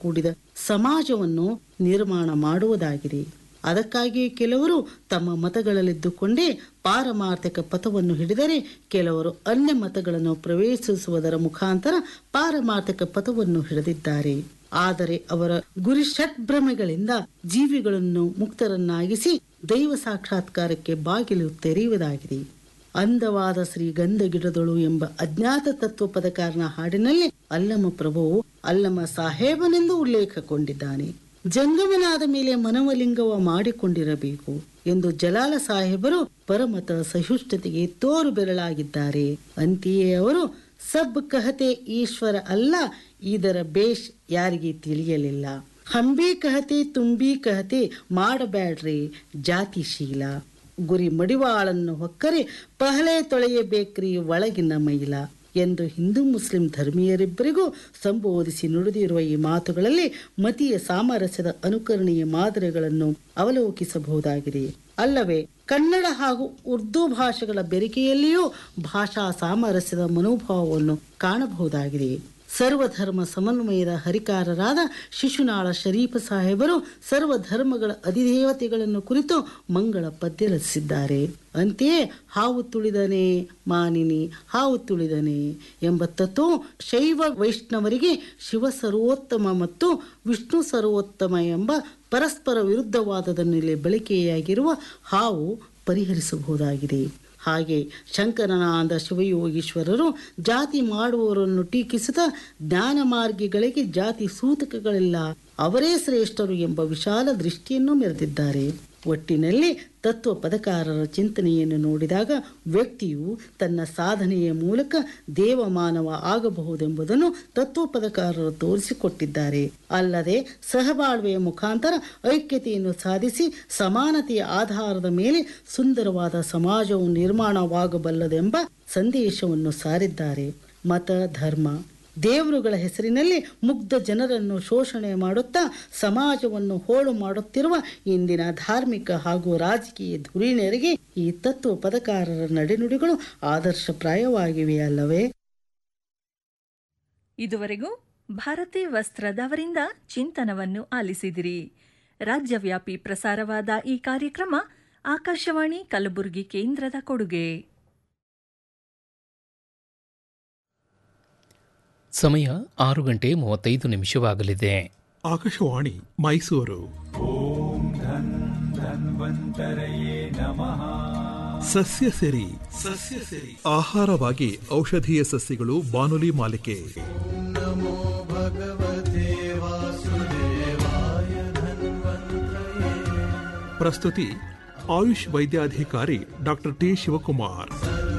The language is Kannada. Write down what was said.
ಕೂಡಿದ ಸಮಾಜವನ್ನು ನಿರ್ಮಾಣ ಮಾಡುವುದಾಗಿದೆ ಅದಕ್ಕಾಗಿಯೇ ಕೆಲವರು ತಮ್ಮ ಮತಗಳಲ್ಲಿದ್ದುಕೊಂಡೇ ಪಾರಮಾರ್ಥಿಕ ಪಥವನ್ನು ಹಿಡಿದರೆ ಕೆಲವರು ಅನ್ಯ ಮತಗಳನ್ನು ಪ್ರವೇಶಿಸುವುದರ ಮುಖಾಂತರ ಪಾರಮಾರ್ಥಿಕ ಪಥವನ್ನು ಹಿಡಿದಿದ್ದಾರೆ ಆದರೆ ಅವರ ಗುರಿ ಷಟ್ಭ್ರಮೆಗಳಿಂದ ಜೀವಿಗಳನ್ನು ಮುಕ್ತರನ್ನಾಗಿಸಿ ದೈವ ಸಾಕ್ಷಾತ್ಕಾರಕ್ಕೆ ಬಾಗಿಲು ತೆರೆಯುವುದಾಗಿದೆ ಅಂದವಾದ ಶ್ರೀ ಗಂಧಗಿಡದಳು ಎಂಬ ಅಜ್ಞಾತ ತತ್ವ ಪದಕಾರನ ಹಾಡಿನಲ್ಲಿ ಅಲ್ಲಮ ಪ್ರಭುವು ಅಲ್ಲಮ ಸಾಹೇಬನೆಂದು ಉಲ್ಲೇಖಗೊಂಡಿದ್ದಾನೆ ಜಂಗಮನಾದ ಮೇಲೆ ಮನವಲಿಂಗವ ಮಾಡಿಕೊಂಡಿರಬೇಕು ಎಂದು ಜಲಾಲ ಸಾಹೇಬರು ಪರಮತ ಸಹಿಷ್ಣುತೆಗೆ ತೋರು ಬೆರಳಾಗಿದ್ದಾರೆ ಅಂತೆಯೇ ಅವರು ಸಬ್ ಕಹತೆ ಈಶ್ವರ ಅಲ್ಲ ಇದರ ಬೇಷ್ ಯಾರಿಗೆ ತಿಳಿಯಲಿಲ್ಲ ಹಂಬಿ ಕಹತೆ ತುಂಬಿ ಕಹತೆ ಮಾಡಬ್ಯಾಡ್ರಿ ಜಾತಿಶೀಲ ಗುರಿ ಮಡಿವಾಳನ್ನು ಹೊಕ್ಕರೆ ಪಹಲೆ ತೊಳೆಯಬೇಕ್ರಿ ಒಳಗಿನ ಮೈಲ ಎಂದು ಹಿಂದೂ ಮುಸ್ಲಿಂ ಧರ್ಮೀಯರಿಬ್ಬರಿಗೂ ಸಂಬೋಧಿಸಿ ನುಡಿದಿರುವ ಈ ಮಾತುಗಳಲ್ಲಿ ಮತೀಯ ಸಾಮರಸ್ಯದ ಅನುಕರಣೀಯ ಮಾದರಿಗಳನ್ನು ಅವಲೋಕಿಸಬಹುದಾಗಿದೆ ಅಲ್ಲವೇ ಕನ್ನಡ ಹಾಗೂ ಉರ್ದು ಭಾಷೆಗಳ ಬೆರಿಕೆಯಲ್ಲಿಯೂ ಭಾಷಾ ಸಾಮರಸ್ಯದ ಮನೋಭಾವವನ್ನು ಕಾಣಬಹುದಾಗಿದೆ ಸರ್ವಧರ್ಮ ಸಮನ್ವಯದ ಹರಿಕಾರರಾದ ಶಿಶುನಾಳ ಶರೀಫ ಸಾಹೇಬರು ಸರ್ವಧರ್ಮಗಳ ಅಧಿದೇವತೆಗಳನ್ನು ಕುರಿತು ಮಂಗಳ ಪದ್ಯ ರಚಿಸಿದ್ದಾರೆ ಅಂತೆಯೇ ಹಾವು ತುಳಿದನೆ ಮಾನಿನಿ ಹಾವು ತುಳಿದನೆ ಎಂಬ ತತ್ವ ಶೈವ ವೈಷ್ಣವರಿಗೆ ಶಿವ ಸರ್ವೋತ್ತಮ ಮತ್ತು ವಿಷ್ಣು ಸರ್ವೋತ್ತಮ ಎಂಬ ಪರಸ್ಪರ ವಿರುದ್ಧವಾದದ ಮೇಲೆ ಬಳಕೆಯಾಗಿರುವ ಹಾವು ಪರಿಹರಿಸಬಹುದಾಗಿದೆ ಹಾಗೆ ಶಂಕರನಾದ ಶಿವಯೋಗೀಶ್ವರರು ಜಾತಿ ಮಾಡುವವರನ್ನು ಟೀಕಿಸುತ್ತಾ ಜ್ಞಾನ ಮಾರ್ಗಿಗಳಿಗೆ ಜಾತಿ ಸೂತಕಗಳಿಲ್ಲ ಅವರೇ ಶ್ರೇಷ್ಠರು ಎಂಬ ವಿಶಾಲ ದೃಷ್ಟಿಯನ್ನು ಮೆರೆದಿದ್ದಾರೆ ಒಟ್ಟಿನಲ್ಲಿ ತತ್ವ ಪದಕಾರರ ಚಿಂತನೆಯನ್ನು ನೋಡಿದಾಗ ವ್ಯಕ್ತಿಯು ತನ್ನ ಸಾಧನೆಯ ಮೂಲಕ ದೇವಮಾನವ ಆಗಬಹುದೆಂಬುದನ್ನು ತತ್ವ ಪದಕಾರರು ತೋರಿಸಿಕೊಟ್ಟಿದ್ದಾರೆ ಅಲ್ಲದೆ ಸಹಬಾಳ್ವೆಯ ಮುಖಾಂತರ ಐಕ್ಯತೆಯನ್ನು ಸಾಧಿಸಿ ಸಮಾನತೆಯ ಆಧಾರದ ಮೇಲೆ ಸುಂದರವಾದ ಸಮಾಜವು ನಿರ್ಮಾಣವಾಗಬಲ್ಲದೆಂಬ ಸಂದೇಶವನ್ನು ಸಾರಿದ್ದಾರೆ ಮತ ಧರ್ಮ ದೇವರುಗಳ ಹೆಸರಿನಲ್ಲಿ ಮುಗ್ಧ ಜನರನ್ನು ಶೋಷಣೆ ಮಾಡುತ್ತಾ ಸಮಾಜವನ್ನು ಹೋಳು ಮಾಡುತ್ತಿರುವ ಇಂದಿನ ಧಾರ್ಮಿಕ ಹಾಗೂ ರಾಜಕೀಯ ಧುರೀಣರಿಗೆ ಈ ತತ್ವ ಪದಕಾರರ ನಡೆನುಡಿಗಳು ಆದರ್ಶಪ್ರಾಯವಾಗಿವೆ ಅಲ್ಲವೇ ಇದುವರೆಗೂ ಭಾರತಿ ವಸ್ತ್ರದವರಿಂದ ಚಿಂತನವನ್ನು ಆಲಿಸಿದಿರಿ ರಾಜ್ಯವ್ಯಾಪಿ ಪ್ರಸಾರವಾದ ಈ ಕಾರ್ಯಕ್ರಮ ಆಕಾಶವಾಣಿ ಕಲಬುರಗಿ ಕೇಂದ್ರದ ಕೊಡುಗೆ ಸಮಯ ಆರು ಗಂಟೆ ಮೂವತ್ತೈದು ನಿಮಿಷವಾಗಲಿದೆ ಆಕಾಶವಾಣಿ ಮೈಸೂರು ಸಸ್ಯ ಸಿರಿ ಸಸ್ಯ ಸಿರಿ ಆಹಾರವಾಗಿ ಔಷಧೀಯ ಸಸ್ಯಗಳು ಬಾನುಲಿ ಮಾಲಿಕೆ ಪ್ರಸ್ತುತಿ ಆಯುಷ್ ವೈದ್ಯಾಧಿಕಾರಿ ಡಾಕ್ಟರ್ ಟಿ ಶಿವಕುಮಾರ್